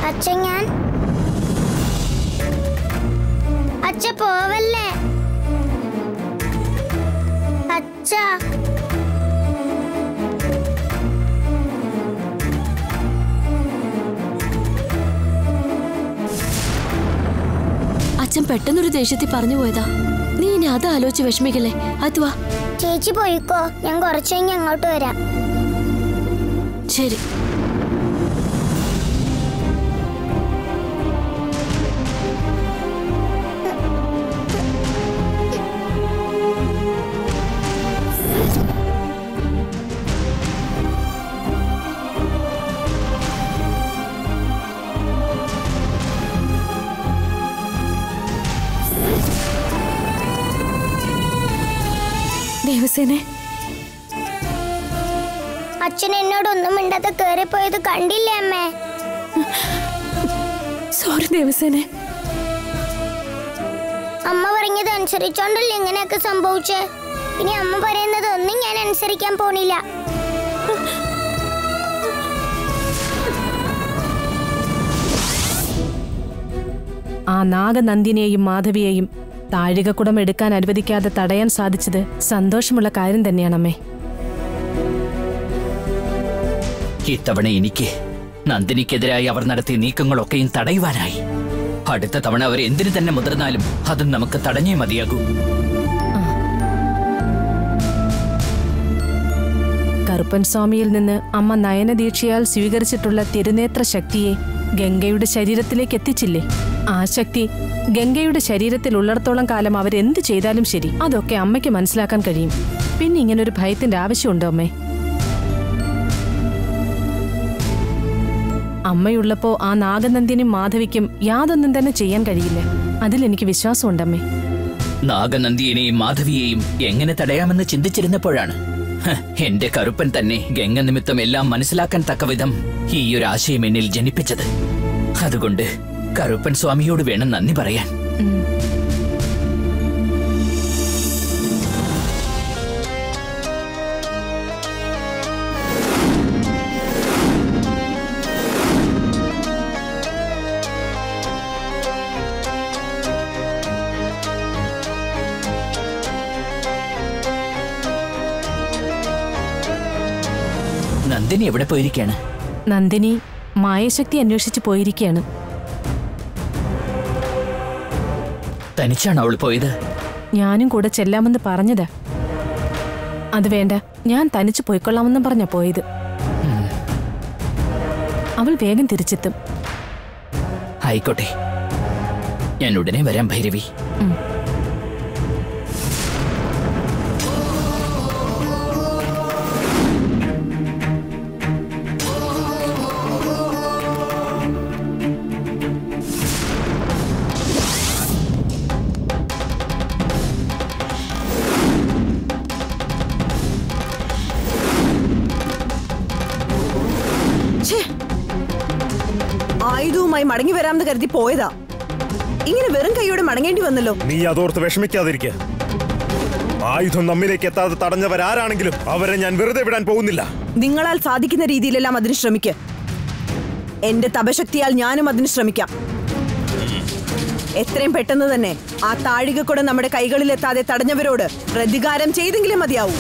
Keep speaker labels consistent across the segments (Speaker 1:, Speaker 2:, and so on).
Speaker 1: അച്ഛൻ ഞാൻ അച്ഛ പോവല്ലേ അച്ഛ
Speaker 2: അച്ഛൻ പെട്ടെന്നൊരു ദേഷ്യത്തിൽ പറഞ്ഞു പോയതാ നീ ഇനി അത് ആലോചിച്ച് വിഷമിക്കല്ലേ അത് വാ
Speaker 1: ചേച്ചി പോയിക്കോ ഞാൻ കുറച്ച് കഴിഞ്ഞ് അങ്ങോട്ട് വരാം
Speaker 2: ശരി
Speaker 3: ദേവസേനെ
Speaker 1: അച്ഛൻ എന്നോടൊന്നും മിണ്ടാതെ കയറിപ്പോയത് കണ്ടില്ലേ അമ്മേ
Speaker 3: സോറി ദേവസേനെ
Speaker 1: അമ്മ പറഞ്ഞത് അനുസരിച്ചോണ്ടല്ലേ ഇങ്ങനെയൊക്കെ സംഭവിച്ചേ ഇനി അമ്മ പറയുന്നത് ഒന്നും ഞാൻ അനുസരിക്കാൻ പോണില്ല
Speaker 4: ആ നാഗനന്ദിനെയും മാധവിയെയും താഴികക്കുടം എടുക്കാൻ അനുവദിക്കാതെ തടയാൻ സാധിച്ചത് സന്തോഷമുള്ള കാര്യം തന്നെയാണമ്മേ
Speaker 5: ഇത്തവണ എനിക്ക് നന്ദിനിക്കെതിരായി അവർ നടത്തിയ നീക്കങ്ങളൊക്കെയും തടയുവാനായി അടുത്ത തവണ അവർ എന്തിനു തന്നെ മുതിർന്നാലും അതും നമുക്ക് തടഞ്ഞേ മതിയാകൂ
Speaker 4: കറുപ്പൻ സ്വാമിയിൽ നിന്ന് അമ്മ നയനദീക്ഷയാൽ സ്വീകരിച്ചിട്ടുള്ള തിരുനേത്ര ശക്തിയെ ഗംഗയുടെ ശരീരത്തിലേക്ക് എത്തിച്ചില്ലേ ആ ശക്തി ഗംഗയുടെ ശരീരത്തിൽ ഉള്ളിടത്തോളം കാലം അവരെന്ത് ചെയ്താലും ശരി അതൊക്കെ അമ്മയ്ക്ക് മനസ്സിലാക്കാൻ കഴിയും പിന്നെ ഇങ്ങനൊരു ഭയത്തിന്റെ ആവശ്യമുണ്ടോ അമ്മേ അമ്മയുള്ളപ്പോ ആ നാഗനന്ദിനും മാധവിക്കും യാതൊന്നും തന്നെ ചെയ്യാൻ കഴിയില്ല അതിൽ എനിക്ക് വിശ്വാസമുണ്ടമ്മേ
Speaker 5: നാഗനന്ദിയെയും മാധവിയെയും എങ്ങനെ തടയാമെന്ന് ചിന്തിച്ചിരുന്നപ്പോഴാണ് ഹ, എന്റെ കറുപ്പൻ തന്നെ ഗംഗ നിമിത്തം എല്ലാം മനസ്സിലാക്കാൻ തക്കവിധം ഈ ഒരു ആശയം എന്നിൽ ജനിപ്പിച്ചത് അതുകൊണ്ട് കറുപ്പൻ സ്വാമിയോട് വേണം നന്ദി പറയാൻ നന്ദിനി എവിടെ പോയിരിക്കാണ്
Speaker 4: നന്ദിനി മായശക്തി അന്വേഷിച്ച് പോയിരിക്കുകയാണ്
Speaker 5: തനിച്ചാണ് അവൾ പോയത്
Speaker 4: ഞാനും കൂടെ ചെല്ലാമെന്ന് പറഞ്ഞതാ അത് വേണ്ട ഞാൻ തനിച്ച് പോയിക്കൊള്ളാമെന്നും പറഞ്ഞ പോയത് അവൾ വേഗം തിരിച്ചെത്തും
Speaker 5: ആയിക്കോട്ടെ ഞാൻ ഉടനെ വരാം ഭൈരവി
Speaker 6: ഛേ! ആയുധവുമായി മടങ്ങി വരാമെന്ന് കരുതി പോയതാ ഇങ്ങനെ വെറും കൈയോടെ മടങ്ങേണ്ടി വന്നല്ലോ
Speaker 7: നീ അതോർത്ത് വിഷമിക്കാതിരിക്കുക ആയുധം നമ്മിലേക്ക് എത്താതെ തടഞ്ഞവരാരാണെങ്കിലും അവരെ ഞാൻ വെറുതെ വിടാൻ പോകുന്നില്ല
Speaker 6: നിങ്ങളാൽ സാധിക്കുന്ന രീതിയിലെല്ലാം അതിന് ശ്രമിക്ക് എന്റെ തപശക്തിയാൽ ഞാനും അതിന് ശ്രമിക്കാം എത്രയും പെട്ടെന്ന് തന്നെ ആ താഴികക്കുട നമ്മുടെ കൈകളിലെത്താതെ തടഞ്ഞവരോട് പ്രതികാരം ചെയ്തെങ്കിലും മതിയാവൂ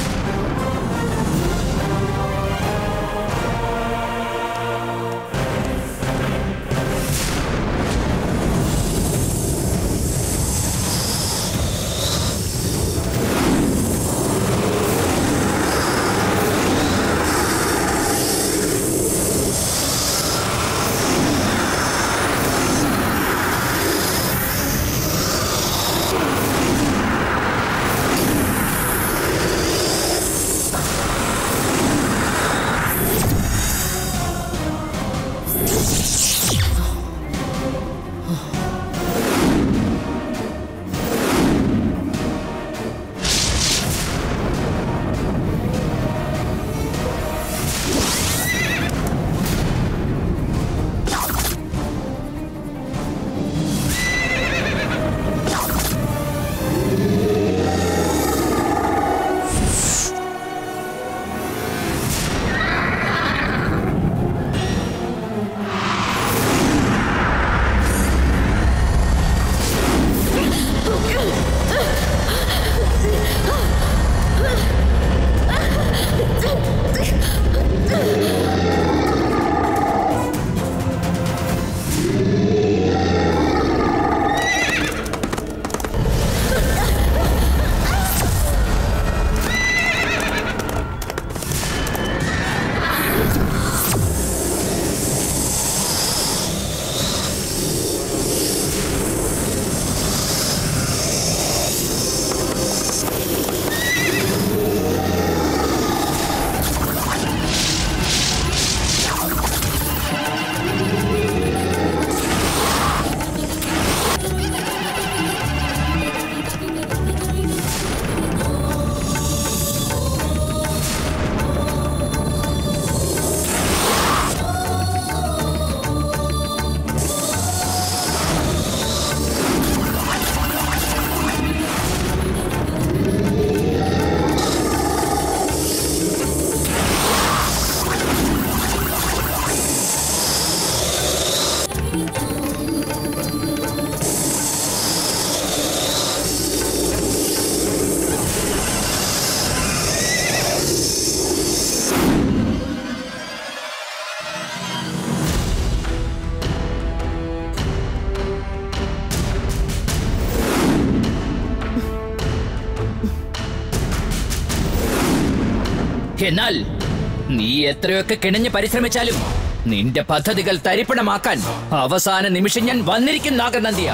Speaker 5: എന്നാൽ നീ എത്രയൊക്കെ കിണഞ്ഞ് പരിശ്രമിച്ചാലും നിന്റെ പദ്ധതികൾ തരിപ്പണമാക്കാൻ അവസാന നിമിഷം ഞാൻ വന്നിരിക്കും നാഗനന്ദിയ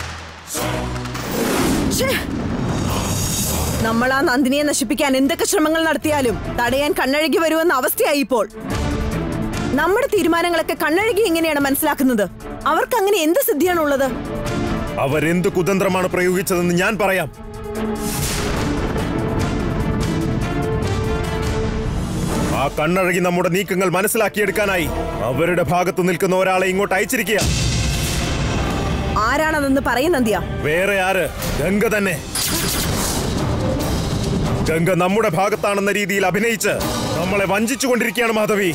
Speaker 6: ഛേ! നമ്മൾ ആ നന്ദിനിയെ നശിപ്പിക്കാൻ എന്തൊക്കെ ശ്രമങ്ങൾ നടത്തിയാലും തടയാൻ കണ്ണഴകി വരുമെന്ന അവസ്ഥയായി ഇപ്പോൾ നമ്മുടെ തീരുമാനങ്ങളൊക്കെ കണ്ണഴകി എങ്ങനെയാണ് മനസ്സിലാക്കുന്നത് അവർക്ക് അങ്ങനെ എന്ത് സിദ്ധിയാണുള്ളത്
Speaker 7: അവരെന്ത് കുതന്ത്രമാണ് പ്രയോഗിച്ചതെന്ന് ഞാൻ പറയാം ആ കണ്ണഴകി നമ്മുടെ നീക്കങ്ങൾ മനസ്സിലാക്കിയെടുക്കാനായി അവരുടെ ഭാഗത്ത് നിൽക്കുന്ന ഒരാളെ ഇങ്ങോട്ട് അയച്ചിരിക്കുക
Speaker 6: ആരാണതെന്ന് പറയുന്നന്തിയ
Speaker 7: വേറെ ആര് ഗംഗ തന്നെ ഗംഗ നമ്മുടെ ഭാഗത്താണെന്ന രീതിയിൽ അഭിനയിച്ച് നമ്മളെ വഞ്ചിച്ചു കൊണ്ടിരിക്കുകയാണ് മാധവി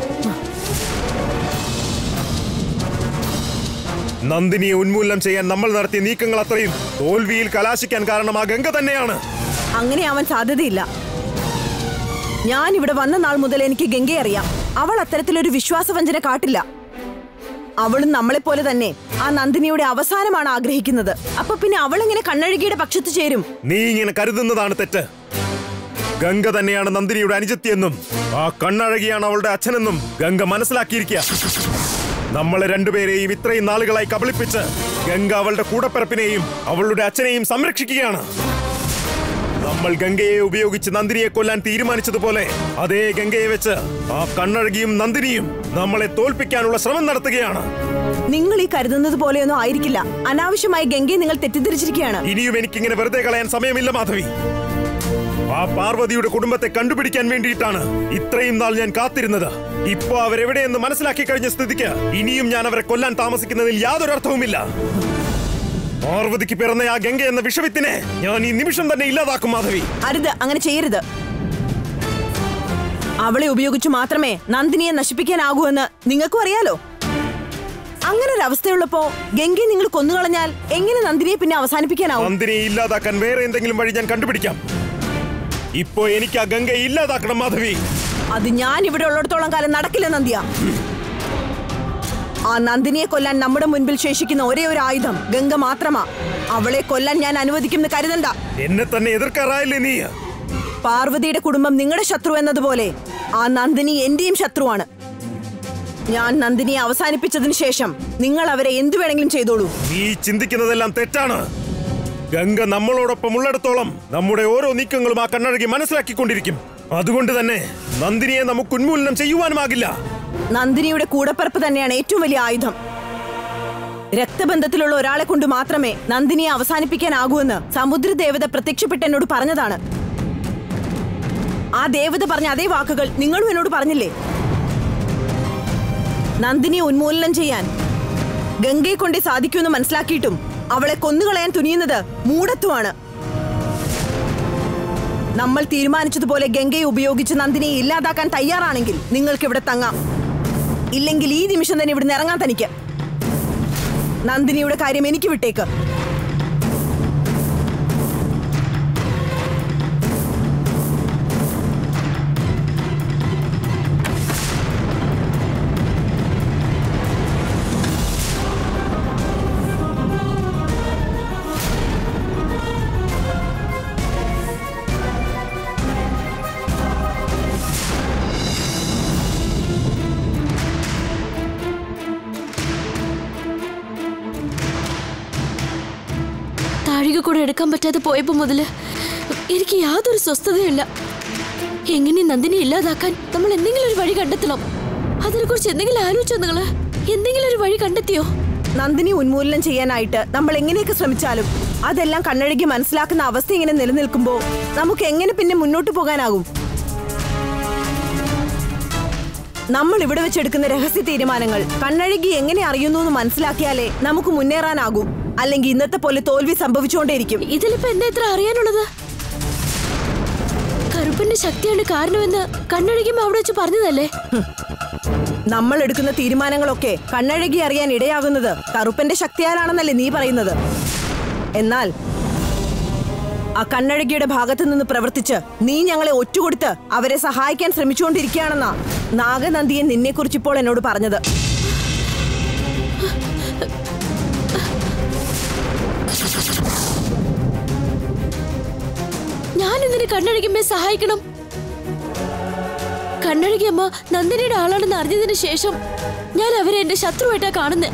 Speaker 7: നന്ദിനിയെ ഉന്മൂലനം ചെയ്യാൻ നമ്മൾ നടത്തിയ നീക്കങ്ങൾ അത്രയും തോൽവിയിൽ കലാശിക്കാൻ കാരണം ആ ഗംഗ തന്നെയാണ്
Speaker 6: അങ്ങനെ ആവാൻ സാധ്യതയില്ല ഞാൻ ഇവിടെ വന്ന നാൾ മുതൽ എനിക്ക് ഗംഗയെ അറിയാം അവൾ അത്തരത്തിലൊരു വിശ്വാസവഞ്ചന കാട്ടില്ല അവളും നമ്മളെപ്പോലെ തന്നെ ആ നന്ദിനിയുടെ അവസാനമാണ് ആഗ്രഹിക്കുന്നത് അപ്പൊ പിന്നെ അവൾ എങ്ങനെ കണ്ണഴകിയുടെ പക്ഷത്ത് ചേരും
Speaker 7: നീ ഇങ്ങനെ കരുതുന്നതാണ് തെറ്റ് ഗംഗ തന്നെയാണ് നന്ദിനിയുടെ അനുജത്തിയെന്നും ആ കണ്ണഴകിയാണ് അവളുടെ അച്ഛനെന്നും ഗംഗ മനസ്സിലാക്കിയിരിക്കുക നമ്മളെ രണ്ടുപേരെയും ഇത്രയും നാളുകളായി കബളിപ്പിച്ച് ഗംഗ അവളുടെ കൂടപ്പിറപ്പിനെയും അവളുടെ അച്ഛനെയും സംരക്ഷിക്കുകയാണ് നമ്മൾ ഗംഗയെ ഉപയോഗിച്ച് നന്ദിനിയെ കൊല്ലാൻ തീരുമാനിച്ചതുപോലെ അതേ ഗംഗയെ വെച്ച് ആ കണ്ണഴകിയും നന്ദിനിയും നമ്മളെ തോൽപ്പിക്കാനുള്ള ശ്രമം നടത്തുകയാണ്
Speaker 6: നിങ്ങൾ ഈ കരുതുന്നത് പോലെയൊന്നും ആയിരിക്കില്ല അനാവശ്യമായി ഗംഗയെ നിങ്ങൾ തെറ്റിദ്ധരിച്ചിരിക്കുകയാണ്
Speaker 7: ഇനിയും എനിക്കിങ്ങനെ വെറുതെ കളയാൻ സമയമില്ല മാധവി ആ പാർവതിയുടെ കുടുംബത്തെ കണ്ടുപിടിക്കാൻ വേണ്ടിയിട്ടാണ് ഇത്രയും നാൾ ഞാൻ കാത്തിരുന്നത് ഇപ്പോ അവരെവിടെയെന്ന് മനസ്സിലാക്കി കഴിഞ്ഞ സ്ഥിതിക്ക് ഇനിയും ഞാൻ അവരെ കൊല്ലാൻ താമസിക്കുന്നതിൽ യാതൊരു അർത്ഥവുമില്ല പാർവതിക്ക് പിറന്ന ആ ഗംഗ എന്ന വിഷവിത്തിനെ ഞാൻ ഈ നിമിഷം തന്നെ ഇല്ലാതാക്കും മാധവി
Speaker 6: അരുത് അങ്ങനെ ചെയ്യരുത് അവളെ ഉപയോഗിച്ചു മാത്രമേ നന്ദിനിയെ നശിപ്പിക്കാനാകൂ എന്ന് നിങ്ങൾക്കും അറിയാലോ അങ്ങനെ ഒരു അവസ്ഥയുള്ളപ്പോ ഗംഗയെ നിങ്ങൾ കൊന്നുകളഞ്ഞാൽ എങ്ങനെ നന്ദിനിയെ പിന്നെ അവസാനിപ്പിക്കാനാവും
Speaker 7: നന്ദിനിയെ ഇല്ലാതാക്കാൻ വേറെ എന്തെങ്കിലും വഴി ഞാൻ കണ്ടുപിടിക്കാം ഇപ്പോ എനിക്ക് ആ ഗംഗയെ ഇല്ലാതാക്കണം മാധവി
Speaker 6: അത് ഞാൻ ഇവിടെ ഉള്ളിടത്തോളം കാലം നടക്കില്ല നന്ദിയ ആ നന്ദിനിയെ കൊല്ലാൻ നമ്മുടെ മുൻപിൽ ശേഷിക്കുന്ന ഒരേ ഒരു ആയുധം ഗംഗ മാത്രമാ അവളെ കൊല്ലാൻ ഞാൻ അനുവദിക്കുമെന്ന് കരുതണ്ട
Speaker 7: എന്നെ തന്നെ എതിർക്കാറായില്ലേ നീ
Speaker 6: പാർവതിയുടെ കുടുംബം നിങ്ങളുടെ ശത്രു എന്നതുപോലെ ആ നന്ദിനി എന്റെയും ശത്രുവാണ് ഞാൻ നന്ദിനിയെ അവസാനിപ്പിച്ചതിന് ശേഷം നിങ്ങൾ അവരെ എന്തു വേണമെങ്കിലും ചെയ്തോളൂ
Speaker 7: നീ ചിന്തിക്കുന്നതെല്ലാം തെറ്റാണ് ഗംഗ നമ്മളോടൊപ്പം ഉള്ളിടത്തോളം നമ്മുടെ ഓരോ നീക്കങ്ങളും ആ കണ്ണഴകി മനസ്സിലാക്കിക്കൊണ്ടിരിക്കും അതുകൊണ്ട് തന്നെ നന്ദിനിയെ നമുക്ക് ഉന്മൂലനം ചെയ്യുവാനുമാകില്ല
Speaker 6: നന്ദിനിയുടെ കൂടപ്പിറപ്പ് തന്നെയാണ് ഏറ്റവും വലിയ ആയുധം രക്തബന്ധത്തിലുള്ള ഒരാളെ കൊണ്ട് മാത്രമേ നന്ദിനിയെ അവസാനിപ്പിക്കാനാകൂ എന്ന് സമുദ്രദേവത പ്രത്യക്ഷപ്പെട്ട് എന്നോട് പറഞ്ഞതാണ് ആ ദേവത പറഞ്ഞ അതേ വാക്കുകൾ നിങ്ങളും എന്നോട് പറഞ്ഞില്ലേ നന്ദിനിയെ ഉന്മൂലനം ചെയ്യാൻ ഗംഗയെ കൊണ്ടേ സാധിക്കുമെന്ന് മനസ്സിലാക്കിയിട്ടും അവളെ കൊന്നുകളയാൻ തുനിയുന്നത് മൂഢത്വമാണ് നമ്മൾ തീരുമാനിച്ചതുപോലെ ഗംഗയെ ഉപയോഗിച്ച് നന്ദിനിയെ ഇല്ലാതാക്കാൻ തയ്യാറാണെങ്കിൽ നിങ്ങൾക്ക് ഇവിടെ തങ്ങാം ഇല്ലെങ്കിൽ ഈ നിമിഷം തന്നെ ഇവിടുന്ന് ഇറങ്ങാൻ തനിക്ക് നന്ദിനിയുടെ കാര്യം എനിക്ക് വിട്ടേക്ക്
Speaker 2: താഴിക കൂടെ എടുക്കാൻ പറ്റാതെ പോയപ്പോ മുതല് എനിക്ക് യാതൊരു സ്വസ്ഥതയുമില്ല എങ്ങനെ നന്ദിനെ ഇല്ലാതാക്കാൻ നമ്മൾ എന്തെങ്കിലും ഒരു വഴി കണ്ടെത്തണം അതിനെ കുറിച്ച് എന്തെങ്കിലും ആലോചിച്ചോ നിങ്ങള് എന്തെങ്കിലും ഒരു വഴി കണ്ടെത്തിയോ
Speaker 6: നന്ദിനി ഉന്മൂലനം ചെയ്യാനായിട്ട് നമ്മൾ എങ്ങനെയൊക്കെ ശ്രമിച്ചാലും അതെല്ലാം കണ്ണഴുകി മനസ്സിലാക്കുന്ന അവസ്ഥ ഇങ്ങനെ നിലനിൽക്കുമ്പോ നമുക്ക് എങ്ങനെ പിന്നെ മുന്നോട്ട് പോകാനാകും നമ്മൾ ഇവിടെ വെച്ചെടുക്കുന്ന രഹസ്യ തീരുമാനങ്ങൾ കണ്ണഴുകി എങ്ങനെ അറിയുന്നു എന്ന് മനസ്സിലാക്കിയാലേ നമുക്ക് മുന്നേറാനാകൂ അല്ലെങ്കിൽ ഇന്നത്തെ പോലെ തോൽവി സംഭവിച്ചുകൊണ്ടേയിരിക്കും
Speaker 2: ഇതിലിപ്പോ എന്താ ഇത്ര അറിയാനുള്ളത് കറുപ്പന്റെ ശക്തിയാണ് കാരണമെന്ന് കണ്ണഴകിയമ്മ അവിടെ വെച്ച് പറഞ്ഞതല്ലേ
Speaker 6: നമ്മൾ എടുക്കുന്ന തീരുമാനങ്ങളൊക്കെ കണ്ണഴകി അറിയാൻ ഇടയാകുന്നത് കറുപ്പന്റെ ശക്തിയാലാണെന്നല്ലേ നീ പറയുന്നത് എന്നാൽ ആ കണ്ണഴകിയുടെ ഭാഗത്തു നിന്ന് പ്രവർത്തിച്ച് നീ ഞങ്ങളെ ഒറ്റുകൊടുത്ത് അവരെ സഹായിക്കാൻ ശ്രമിച്ചുകൊണ്ടിരിക്കുകയാണെന്നാ നാഗനന്ദിയെ നിന്നെക്കുറിച്ച് ഇപ്പോൾ എന്നോട് പറഞ്ഞത്
Speaker 2: ഞാൻ എന്തിനു കണ്ണഴകിയമ്മയെ സഹായിക്കണം കണ്ണഴകി അമ്മ നന്ദിനിയുടെ ആളാണെന്ന് അറിഞ്ഞതിന് ശേഷം ഞാൻ അവരെ എന്റെ ശത്രുവായിട്ടാ കാണുന്നത്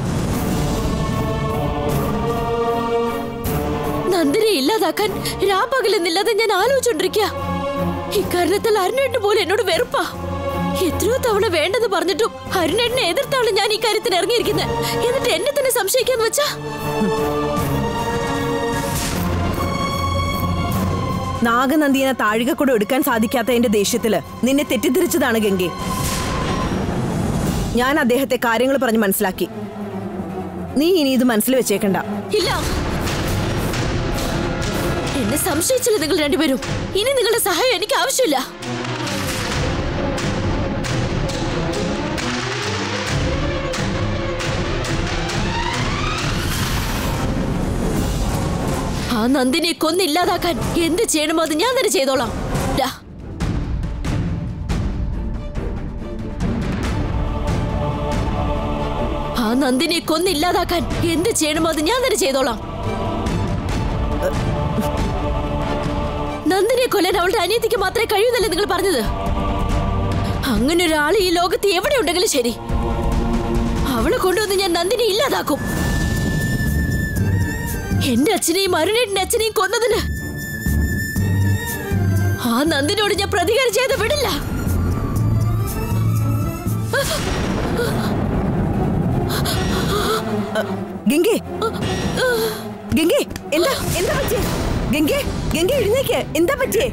Speaker 2: നന്ദിനെ ഇല്ലാതാക്കാൻ രാപ്പകലെന്നില്ലാതെ ഞാൻ ആലോചിച്ചോണ്ടിരിക്കുക ഇക്കാരണത്തിൽ അരുണേട്ടന് പോലും എന്നോട് വെറുപ്പാ എത്രയോ തവണ വേണ്ടെന്ന് പറഞ്ഞിട്ടും അരുണേട്ടനെ എതിർത്താണ് ഞാൻ ഈ കാര്യത്തിന് ഇറങ്ങിയിരിക്കുന്നത് എന്നിട്ട് എന്നെ തന്നെ സംശയിക്കാന്ന് വെച്ചാ
Speaker 6: നാഗനന്ദിയെ താഴികക്കൂടെ എടുക്കാൻ സാധിക്കാത്തതിന്റെ ദേഷ്യത്തില് നിന്നെ തെറ്റിദ്ധരിച്ചതാണ് ഗംഗെ ഞാൻ അദ്ദേഹത്തെ കാര്യങ്ങൾ പറഞ്ഞ് മനസ്സിലാക്കി നീ ഇനി ഇത് മനസ്സിൽ വെച്ചേക്കണ്ട
Speaker 2: ഇല്ല എന്നെ സംശയിച്ചില്ല നിങ്ങൾ രണ്ടുപേരും ഇനി നിങ്ങളുടെ സഹായം എനിക്ക് ആവശ്യമില്ല ആ നന്ദിനെ കൊന്നില്ലാതാക്കാൻ എന്ത് ചെയ്യണമോ അത് ഞാൻ തന്നെ ചെയ്തോളാം ദാ. ആ നന്ദിനെ കൊന്നില്ലാതാക്കാൻ എന്ത് ചെയ്യണമോ അത് ഞാൻ തന്നെ ചെയ്തോളാം നന്ദിനെ കൊല്ലാൻ അവളുടെ അനിയത്തിക്ക് മാത്രമേ കഴിയുന്നല്ലേ നിങ്ങൾ പറഞ്ഞത് അങ്ങനെ ഒരാൾ ഈ ലോകത്ത് എവിടെ ഉണ്ടെങ്കിലും ശരി അവളെ കൊണ്ടുവന്ന് ഞാൻ നന്ദിനെ ഇല്ലാതാക്കും എന്റെ അച്ഛനെയും അരുണേട്ടിന്റെ അച്ഛനെയും കൊന്നതിന് ആ നന്ദിനോട് ഞാൻ പ്രതികാരം ചെയ്ത് വിടില്ല
Speaker 6: ഗംഗെ ഗംഗെ എന്താ എന്താ പറ്റിയേ ഗംഗെ ഗംഗെ എഴുന്നേക്ക് എന്താ പറ്റിയേ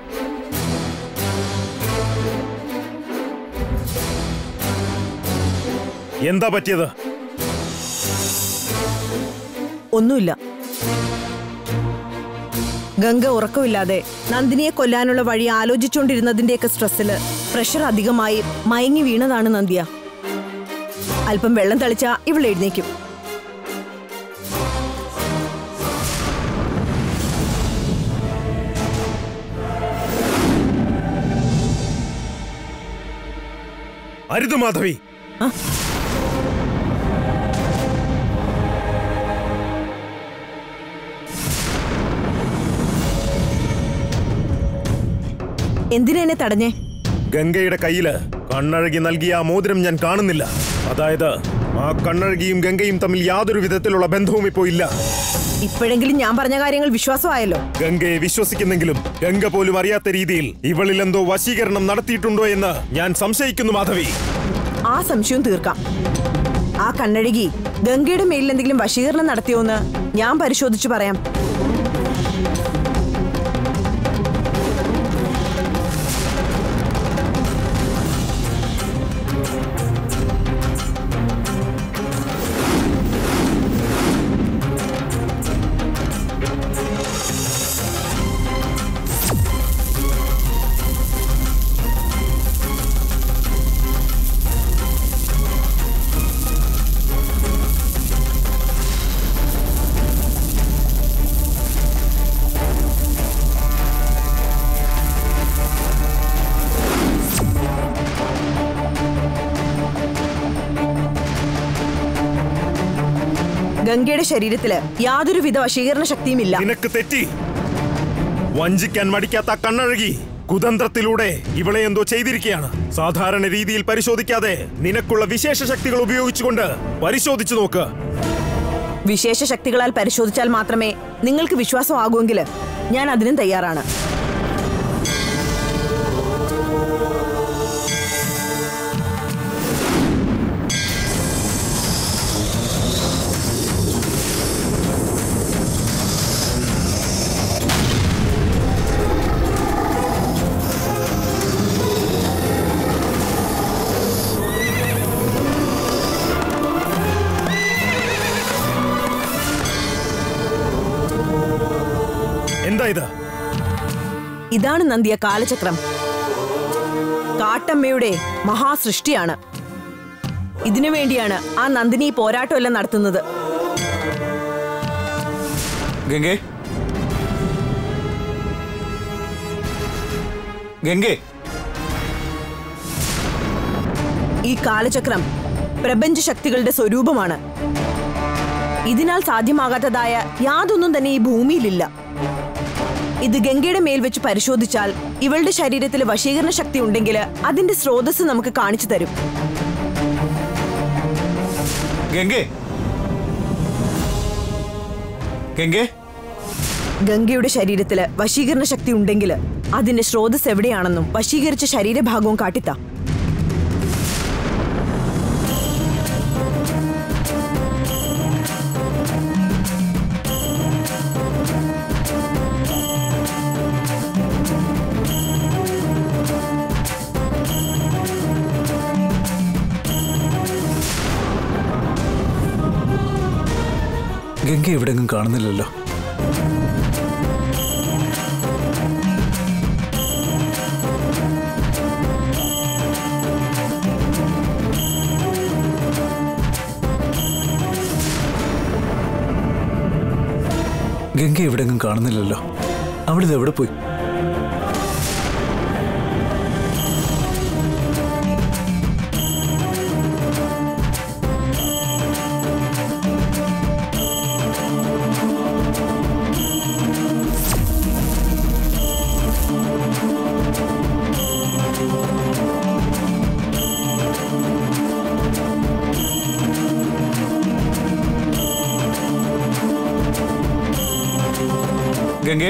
Speaker 7: എന്താ പറ്റിയത്
Speaker 6: ഒന്നുമില്ല ഗംഗ ഉറക്കമില്ലാതെ നന്ദിനിയെ കൊല്ലാനുള്ള വഴി ആലോചിച്ചുകൊണ്ടിരുന്നതിന്റെയൊക്കെ സ്ട്രെസ്സില് പ്രഷർ അധികമായി മയങ്ങി വീണതാണ് നന്ദിയ അല്പം വെള്ളം തളിച്ച ഇവൾ എഴുന്നേക്കും
Speaker 7: അരുത് മാധവി
Speaker 6: എന്തിനാ എന്നെ തടഞ്ഞേ
Speaker 7: ഗംഗയുടെ കയ്യില് കണ്ണഴകി നൽകിയ ആ മോതിരം ഞാൻ കാണുന്നില്ല അതായത് ആ കണ്ണഴകിയും ഗംഗയും തമ്മിൽ യാതൊരു വിധത്തിലുള്ള ബന്ധവും ഇപ്പോ ഇല്ല
Speaker 6: ഇപ്പോഴെങ്കിലും ഞാൻ പറഞ്ഞ കാര്യങ്ങൾ വിശ്വാസമായല്ലോ
Speaker 7: ഗംഗയെ വിശ്വസിക്കുന്നെങ്കിലും ഗംഗ പോലും അറിയാത്ത രീതിയിൽ ഇവളിൽ എന്തോ വശീകരണം നടത്തിയിട്ടുണ്ടോ എന്ന് ഞാൻ സംശയിക്കുന്നു മാധവി
Speaker 6: ആ സംശയവും തീർക്കാം ആ കണ്ണഴുകി ഗംഗയുടെ മേലിൽ എന്തെങ്കിലും വശീകരണം നടത്തിയോന്ന് ഞാൻ പരിശോധിച്ചു പറയാം ഗംഗയുടെ ശരീരത്തില് യാതൊരുവിധ വശീകരണ ശക്തിയും ഇല്ല
Speaker 7: നിനക്ക് തെറ്റി വഞ്ചിക്കാൻ മടിക്കാത്ത ആ കണ്ണഴകി കുതന്ത്രത്തിലൂടെ ഇവളെ എന്തോ ചെയ്തിരിക്കുകയാണ് സാധാരണ രീതിയിൽ പരിശോധിക്കാതെ നിനക്കുള്ള വിശേഷ ശക്തികൾ ഉപയോഗിച്ചുകൊണ്ട് പരിശോധിച്ചു നോക്ക്
Speaker 6: വിശേഷ ശക്തികളാൽ പരിശോധിച്ചാൽ മാത്രമേ നിങ്ങൾക്ക് വിശ്വാസമാകുമെങ്കിൽ ഞാൻ അതിനും തയ്യാറാണ്
Speaker 7: എന്താ ഇത്
Speaker 6: ഇതാണ് നന്ദിയ കാലചക്രം കാട്ടമ്മയുടെ മഹാസൃഷ്ടിയാണ് ഇതിനു വേണ്ടിയാണ് ആ നന്ദിനി ഈ പോരാട്ടമെല്ലാം നടത്തുന്നത്
Speaker 8: ഗംഗേ ഗംഗേ
Speaker 6: ഈ കാലചക്രം പ്രപഞ്ച ശക്തികളുടെ സ്വരൂപമാണ് ഇതിനാൽ സാധ്യമാകാത്തതായ യാതൊന്നും തന്നെ ഈ ഭൂമിയിലില്ല ഇത് ഗംഗയുടെ മേൽ വെച്ച് പരിശോധിച്ചാൽ ഇവളുടെ ശരീരത്തിൽ വശീകരണ ശക്തി ഉണ്ടെങ്കിൽ അതിന്റെ സ്രോതസ് നമുക്ക് കാണിച്ചു തരും
Speaker 8: ഗംഗേ ഗംഗേ
Speaker 6: ഗംഗയുടെ ശരീരത്തിൽ വശീകരണ ശക്തി ഉണ്ടെങ്കിൽ അതിന്റെ സ്രോതസ് എവിടെയാണെന്നും വശീകരിച്ച ശരീരഭാഗവും കാട്ടിത്താ
Speaker 8: ഗംഗ എവിടെങ്ങും കാണുന്നില്ലല്ലോ ഗംഗ എവിടെങ്ങും കാണുന്നില്ലല്ലോ അവളിത് എവിടെ പോയി ഗംഗേ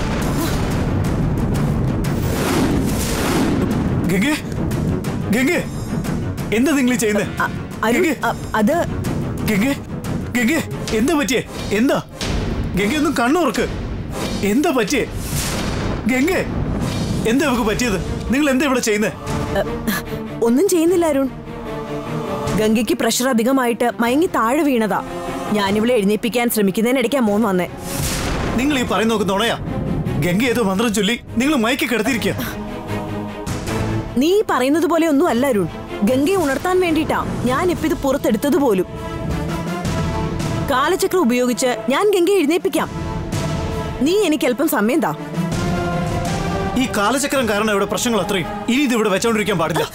Speaker 8: ഗംഗേ ഗംഗേ എന്താ നിങ്ങൾ ചെയ്യുന്നത്
Speaker 6: അ- അരുൺ അ- അത്
Speaker 8: ഗംഗേ ഗംഗേ എന്താ പറ്റിയേ എന്താ ഗംഗ ഒന്നും കണ്ണുറക്ക് എന്താ പറ്റിയേ ഗംഗേ എന്താ ഇവക്ക് പറ്റിയത് നിങ്ങൾ എന്താ ഇവിടെ ചെയ്യുന്നത്
Speaker 6: ഒന്നും ചെയ്യുന്നില്ല അരുൺ ഗംഗയ്ക്ക് പ്രഷർ അധികമായിട്ട് മയങ്ങി താഴെ വീണതാ ഞാനിവളെ എഴുന്നേൽപ്പിക്കാൻ ശ്രമിക്കുന്നതിനിടയ്ക്കാ മോൻ വന്നേ
Speaker 8: നിങ്ങൾ ഈ പറയുന്ന നോക്ക് നുണയാ ഗംഗ ഏതോ മന്ത്രം ചൊല്ലി നിങ്ങൾ മയക്കി കിടത്തിരിക്കുക
Speaker 6: നീ ഈ പറയുന്നത് പോലെ ഒന്നും അല്ല അരുൺ ഗംഗയെ ഉണർത്താൻ വേണ്ടിയിട്ടാ ഞാൻ ഇപ്പൊ ഇത് പുറത്തെടുത്തത് പോലും കാലചക്രം ഉപയോഗിച്ച് ഞാൻ ഗംഗയെ എഴുന്നേൽപ്പിക്കാം നീ എനിക്ക് അല്പം സമയം താ
Speaker 8: ഈ കാലചക്രം കാരണം ഇവിടെ പ്രശ്നങ്ങൾ അത്രയും ഇനി ഇത് ഇവിടെ വെച്ചോണ്ടിരിക്കാൻ പാടില്ല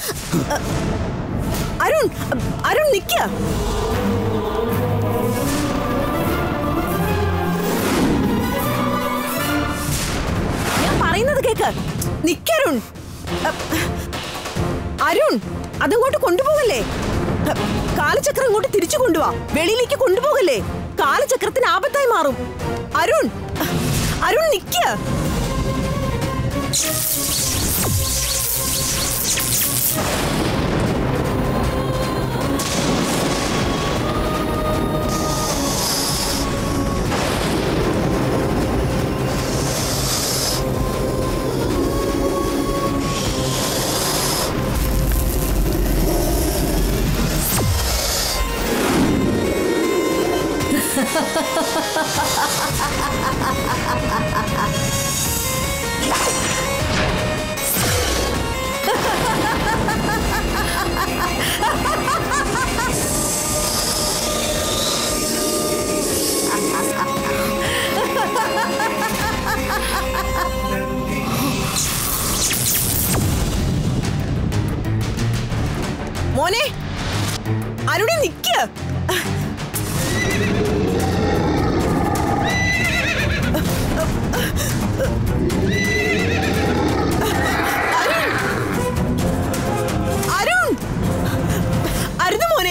Speaker 6: അരുൺ അരുൺ നിക്ക ഞാൻ പറയുന്നത് കേക്ക് നിക്കരുൺ അരുൺ അതങ്ങോട്ട് കൊണ്ടുപോകല്ലേ കാലചക്രം ഇങ്ങോട്ട് തിരിച്ചു കൊണ്ടുപോവാ വെളിയിലേക്ക് കൊണ്ടുപോകല്ലേ കാലചക്രത്തിന് ആപത്തായി മാറും അരുൺ അരുൺ നിക്ക മോനെ അരുണെ നിക്ക അരുൺ അരുത് മോനെ